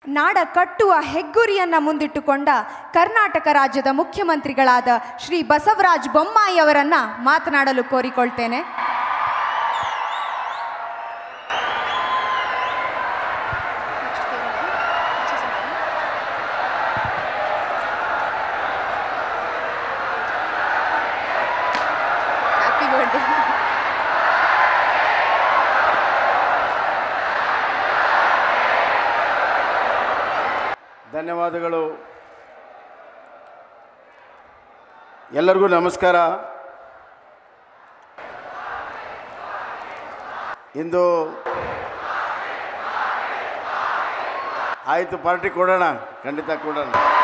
ನಾಡ ಕಟ್ಟುವ ಹೆಗ್ಗುರಿಯನ್ನ ಮುಂದಿಟ್ಟುಕೊಂಡ ಕರ್ನಾಟಕ ರಾಜ್ಯದ ಮುಖ್ಯಮಂತ್ರಿಗಳಾದ ಶ್ರೀ ಬಸವರಾಜ ಬೊಮ್ಮಾಯಿ ಅವರನ್ನ ಮಾತನಾಡಲು ಕೋರಿಕೊಳ್ತೇನೆ ಹ್ಯಾಪಿ ಬರ್ಡೇ ಧನ್ಯವಾದಗಳು ಎಲ್ಲರಿಗೂ ನಮಸ್ಕಾರ ಇಂದು ಆಯಿತು ಪಾರ್ಟಿ ಕೊಡೋಣ ಖಂಡಿತ ಕೊಡೋಣ